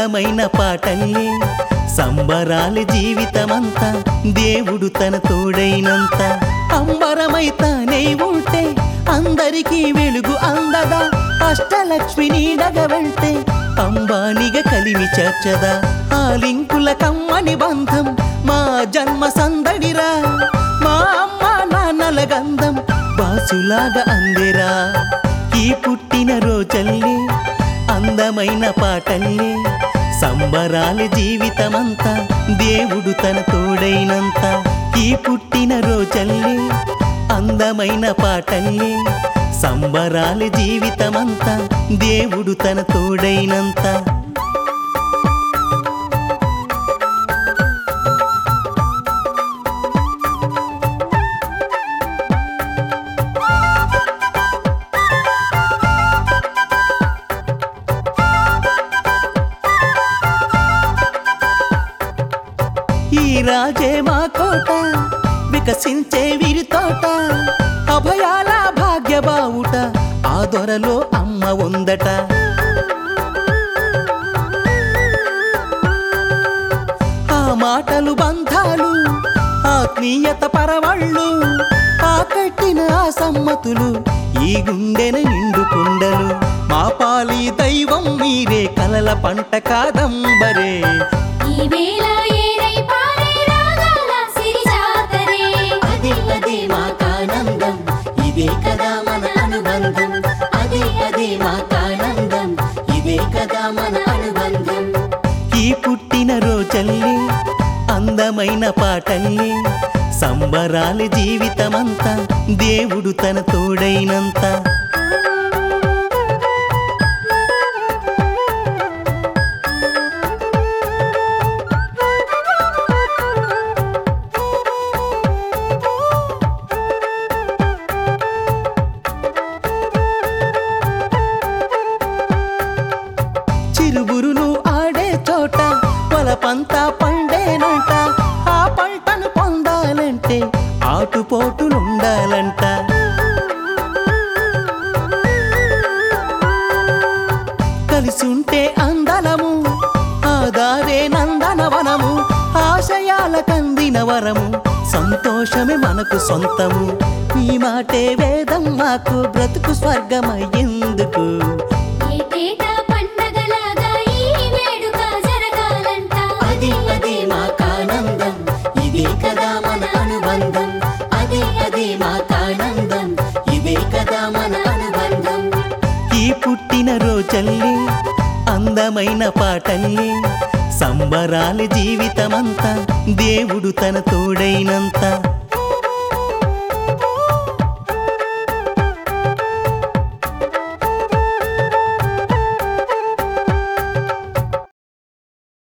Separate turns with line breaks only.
అందమైన పాటల్లే సంబరాలి జీవితమంతా దేవుడు తన తోడైనంత అంబరమైతానే ఉంటే అందరికీ వెలుగు అందదా అష్టలక్ష్మి నీడగ వెళ్తే అంబానిగా కలిమి చేర్చదా ఆ లింకుల కమ్మని బంధం మా జన్మ సందడిరా మా అమ్మ నాన్నల గంధం బాసులాగా అందిరా ఈ పుట్టిన రోజల్లే అందమైన పాటల్లే సంబరాల జీవితమంతా దేవుడు తన తోడైనంత ఈ పుట్టిన రోజల్లే అందమైన పాటల్లే సంబరాల జీవితమంతా దేవుడు తన తోడైనంత ఈ రాజే మా కోట వికసించే విరి తోట అభయాల భాగ్య బావుట ఆ దొరలో అమ్మ ఉందట ఆ మాటలు బంధాలు ఆత్మీయత పరవళ్ళు ఆ కట్టిన ఆ సమ్మతులు ఈ గుండెన నిండు కుండలు మా పాలి దైవం మీరే కలల పంట కాదంబరే
ఈ వేళ ఏరై పారే రాగాల సిరి జాతరే
అదే అదే మాకానందం ఇదే కదా మన అనుబంధం అదే అదే మాకానందం ఇదే కదా మన అనుబంధం
ఈ పుట్టిన రోజల్లే అందమైన పాటల్లే సంబరాల జీవితమంతా దేవుడు తన తోడైనంత చిరుబురులు ఆడే చోట పొలపంతా పండేనంట ఆ పంటను పొందాలంటే ఆటుపోటులుండాలంట కలిసుంటే అందలము ఆదారే నందనవనము ఆశయాల కందిన వరము సంతోషమే మనకు సొంతము ఈ మాటే వేదం మాకు బ్రతుకు స్వర్గమయ్యేందుకు
ఏటేటా పండగలాగా ఈ వేడుక జరగాలంట
అదే అదే మాకానందం ఇదే కదా మన అనుబంధం అదే అదే మాకానందం ఇదే కదా మన అనుబంధం
ఈ పుట్టిన రోజల్లే అందమైన పాటల్లే సంబరాల జీవితమంతా దేవుడు తన తోడైనంత